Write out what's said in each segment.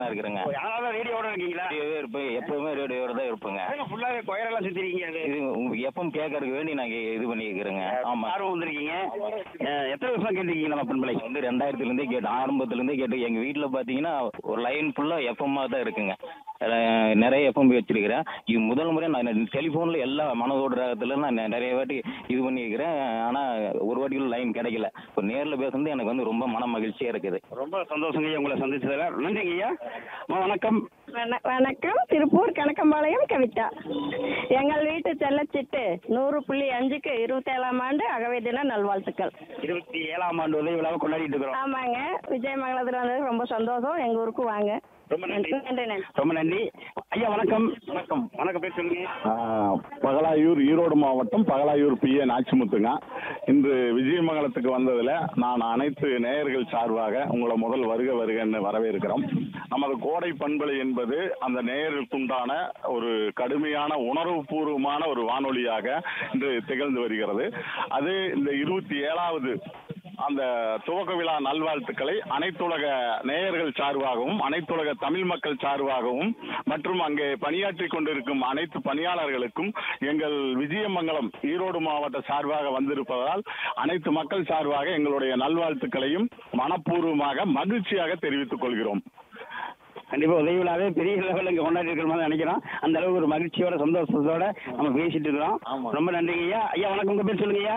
இருக்கிறேங்க அதனால ரேடியோட இருக்கீங்களா ரேடியோவே இருப்பேன் எப்பவுமே ரேடியோட தான் இருப்பேங்க ஃபுல்லாவே கொயரெல்லாம் சுத்திருக்கீங்க அது இது உங்களுக்கு எப்பவும் கேட்கறதுக்கு வேண்டி நான் இது பண்ணிக்கிறேங்க ஆமா ஆர்வம் வந்திருக்கீங்க அஹ், எத்தனை வருஷம் கேட்டிருக்கீங்க நம்ம பண்பலை வந்து ரெண்டாயிரத்துல இருந்தே கேட்டு ஆரம்பத்துல இருந்தே கேட்டு எங்க வீட்டுல பாத்தீங்கன்னா ஒரு லைன் ஃபுல்லா எஃப்எம்மா தான் இருக்குங்க அஹ் நிறைய எஃப்எம் வச்சிருக்கிறேன் இது முதல் முறை நான் டெலிஃபோன்ல எல்லா மனதோட ராகத்துல நான் நெ- நிறைய வாட்டி இது பண்ணியிருக்கிறேன் ஆனா ஒரு வாட்டி லைன் கிடைக்கல இப்போ நேர்ல பேசுறது எனக்கு வந்து ரொம்ப மன மகிழ்ச்சியா இருக்குது ரொம்ப சந்தோஷங்க ஐயா உங்களை சந்திச்சதுல நன்றிங்க ஐயா அம்மா, வணக்கம் வண- வணக்கம் திருப்பூர் கணக்கம்பாளையம் கவிதா எங்கள் வீட்டு செல்லச்சிட்டு நூறு புள்ளி அஞ்சுக்கு இருபத்தேழாம் ஆண்டு அகவை தின நல்வாழ்த்துக்கள் இருபத்தி ஏழாம் ஆண்டு உதவி விழாவை கொண்டாடிட்டு இருக்கிறோம் ஆமாங்க விஜயமங்கலத்தில் வந்தது ரொம்ப சந்தோஷம் எங்கள் ஊருக்கு வாங்க ரொம்ப நன்றி நன்றி நன்றி ரொம்ப நன்றி ஐயா வணக்கம் வணக்கம் வணக்கம் பேர் சொல்லுங்க ஆஹ் பகலாயூர் ஈரோடு மாவட்டம் பகலாயூர் பி ஏ நாச்சிமுத்துங்க இன்று விஜயமங்கலத்துக்கு வந்ததில் நான் அனைத்து நேயர்கள் சார்பாக உங்களை முதல் வருக வருகன்னு வரவேற்கிறோம் நமது கோடை பண்பலை என்பது அந்த நேயர்களுக்குண்டான ஒரு கடுமையான உணர்வுபூர்வமான ஒரு வானொலியாக இன்று திகழ்ந்து வருகிறது அது இந்த இருபத்தி ஏழாவது அந்த துவக்க விழா நல்வாழ்த்துக்களை அனைத்துலக நேயர்கள் சார்பாகவும் அனைத்துலக தமிழ் மக்கள் சார்பாகவும் மற்றும் அங்கே பணியாற்றி கொண்டிருக்கும் அனைத்து பணியாளர்களுக்கும் எங்கள் விஜயமங்கலம் ஈரோடு மாவட்ட சார்பாக வந்திருப்பதால் அனைத்து மக்கள் சார்பாக எங்களுடைய நல்வாழ்த்துக்களையும் மனப்பூர்வமாக மகிழ்ச்சியாக தெரிவித்துக் கொள்கிறோம் கண்டிப்பா உதவி விழாவே பெரிய லெவலில் இங்க கொண்டாடி இருக்கிற மாதிரி நினைக்கிறோம் அந்த அளவுக்கு ஒரு மகிழ்ச்சியோட சந்தோஷத்தோட நம்ம பேசிட்டு இருக்கிறோம் ரொம்ப நன்றிங்க ஐயா ஐயா வணக்கம் உங்க பேர் சொல்லுங்க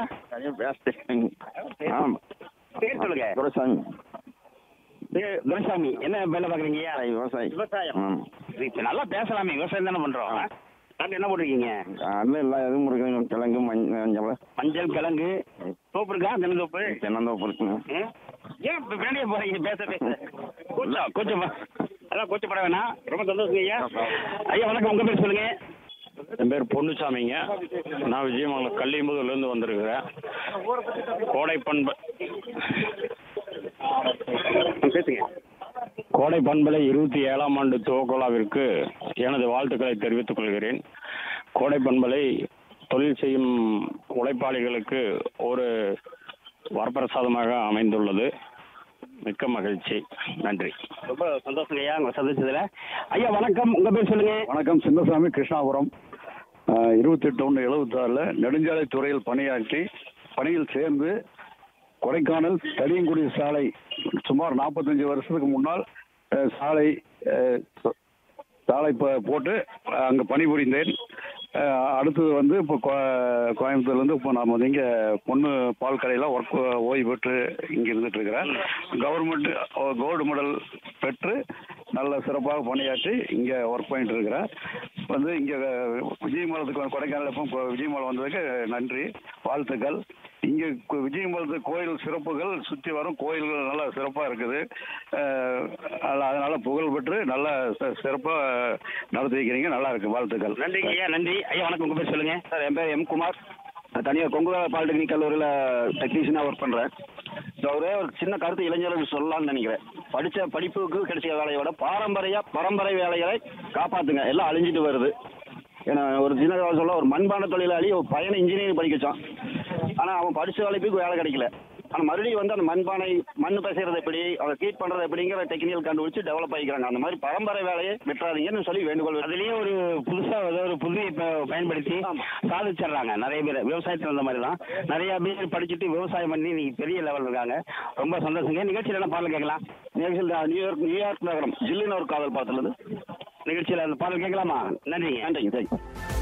ஐயா ஆமா பேர் சொல்லுங்க துரைசாமி பேர் துரைசாமி என்ன வேலை பாக்குறீங்க ஐயா விவசாயி விவசாயம் ம். சரி, நல்லா பேசலாமே விவசாயம் தானே பண்றோம் நாட்டு என்ன போட்டிருக்கீங்க அதில் எல்லா இதுவும் இருக்குங்க கிழங்கு மஞ்சள் மஞ்சள் கிழங்கு தோப்பு இருக்கா தென்னந்தோப்பு தென்னந்தோப்பு இருக்குங்க ம்? ஏன் இப்ப பின்னாடியே போறீங்க பேச பேச கூச்சம் கூச்சமா அதான் கூச்சப்பட வேணாம் ரொம்ப சந்தோஷம் ஐயா ஐயா வணக்கம் உங்க பேர் சொல்லுங்க என் பேர் பொன்னுசாமிங்க நான் விஜயமங்கலம் கள்ளியம்புதூர்லேருந்து வந்திருக்கிறேன் கோடை பண்பு பேசுங்க கோடை பண்பலை இருபத்தி ஏழாம் ஆண்டு துவக்கோலாவிற்கு எனது வாழ்த்துக்களை தெரிவித்துக் கொள்கிறேன் கோடை பண்பலை தொழில் செய்யும் உழைப்பாளிகளுக்கு ஒரு வரப்பிரசாதமாக அமைந்துள்ளது மிக்க மகிழ்ச்சி நன்றி ரொம்ப சந்தோஷம் ஐயா உங்களை சந்திச்சதுல ஐயா வணக்கம் உங்க பேர் சொல்லுங்க வணக்கம் சின்னசாமி கிருஷ்ணாபுரம் இருபத்தெட்டு ஒன்று எழுபத்தாறில் நெடுஞ்சாலை துறையில் பணியாற்றி பணியில் சேர்ந்து கொடைக்கானல் தடியங்குடி சாலை சுமார் நாற்பத்தஞ்சு வருஷத்துக்கு முன்னால் அஹ், சாலை அஹ், ச- சாலை ப- போட்டு அங்கே பணிபுரிந்தேன் அஹ், அடுத்தது வந்து இப்போ கோயம்புத்தூர்லேருந்து இப்போ நாம் வந்து இங்கே பொண்ணு பால் கடையில் ஒர்க் ஓய்வு பெற்று இங்கே இருந்துட்டு இருக்கிறேன் கவர்மெண்ட் கோல்டு மெடல் பெற்று நல்ல சிறப்பாக பணியாற்றி இங்கே ஒர்க் பண்ணிட்டு இருக்கிறேன் வந்து இங்கே விஜயமலத்துக்கு வந்து கொடைக்கானல் எப்போ கொ- விஜயமலம் வந்ததுக்கு நன்றி வாழ்த்துக்கள் இங்கே கு- விஜயமலத்து கோயில் சிறப்புகள் சுற்றி வரும் கோயில்கள் நல்லா சிறப்பாக இருக்குது அஹ், அதனால- அதனால புகழ் பெற்று நல்லா சிறப்பாக நடத்தி வைக்கிறீங்க நல்லா இருக்கு வாழ்த்துக்கள் நன்றிங்க ஐயா நன்றி ஐயா வணக்கம் உங்க பேர் சொல்லுங்க சார் என் பேர் எம் குமார் நான் தனியார் கொங்கு பாலிடெக்னிக் கல்லூரியில் டெக்னீஷியனாக ஒர்க் பண்ணுறேன் ஸோ ஒரே ஒரு சின்ன கருத்து இளைஞர்களுக்கு சொல்லலாம்னு நினைக்கிறேன் படித்த படிப்புக்கு கிடைச்ச வேலையை விட பாரம்பரிய பரம்பரை வேலைகளை காப்பாற்றுங்க எல்லாம் அழிஞ்சிட்டு வருது ஏன்னா ஒரு சின்ன கதை சொல்ல ஒரு மண்பான தொழிலாளி ஒரு பையனை இன்ஜினியரிங் படிக்க வச்சான் ஆனால் அவன் படித்த வேலைக்கு வேலை கிடைக்கல ஆனால் மறுபடியும் வந்து அந்த மண்பானை மண் பேசுறது எப்படி அதை ஹீட் பண்ணுறது எப்படிங்கிற டெக்னிக்கல் கண்டுபிடிச்சு டெவலப் ஆகிக்கிறாங்க அந்த மாதிரி பரம்பரை வேலையை விட்டுறாதீங்கன்னு சொல்லி வேண்டுகோள் அதுலயே ஒரு புதுசா ஏதோ ஒரு புதிய ப- பயன்படுத்தி சாதிச்சிடுறாங்க நிறைய பேர் விவசாயத்துல இந்த மாதிரி தான் நிறைய பேர் படிச்சுட்டு விவசாயம் பண்ணி இன்னைக்கு பெரிய லெவல் இருக்காங்க ரொம்ப சந்தோஷங்க நிகழ்ச்சியில என்ன பாடல் கேட்கலாம் நிகழ்ச்சியில் நியூயார்க் நியூயார்க் நகரம் ஜில்லுன்னு ஒரு காதல் படத்துலேருந்து நிகழ்ச்சியில அந்த பாடல் கேட்கலாமா நன்றிங்க நன்றிங்க தேங்க்யூ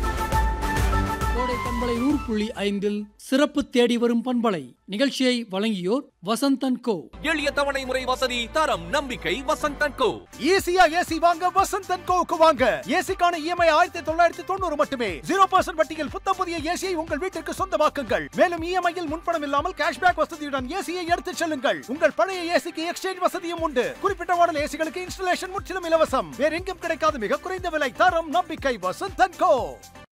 கோடை பண்பலை நூறு புள்ளி ஐந்தில் சிறப்பு தேடி வரும் பண்பலை நிகழ்ச்சியை வழங்கியோர் வசந்தன் கோ எளிய தவணை முறை வசதி தரம் நம்பிக்கை வசந்தன் கோ ஈஸியா ஏசி வாங்க வசந்த் அண்ட் கோவுக்கு வாங்க ஏசிக்கான இஎம்ஐ ஆயிரத்தி தொள்ளாயிரத்தி தொண்ணூறு மட்டுமே ஜீரோ பர்சன்ட் வட்டியில் புத்த புதிய ஏசியை உங்கள் வீட்டிற்கு சொந்தமாக்குங்கள் மேலும் இஎம்ஐயில் முன்பணம் இல்லாமல் கேஷ்பேக் வசதியுடன் ஏசியை எடுத்துச் செல்லுங்கள் உங்கள் பழைய ஏசிக்கு எக்ஸ்சேஞ்ச் வசதியும் உண்டு குறிப்பிட்ட மாடல் ஏசிகளுக்கு இன்ஸ்டலேஷன் முற்றிலும் இலவசம் வேற எங்கும் கிடைக்காத மிக குறைந்த விலை தரம் நம்பிக்கை வசந்த் அண்ட் கோ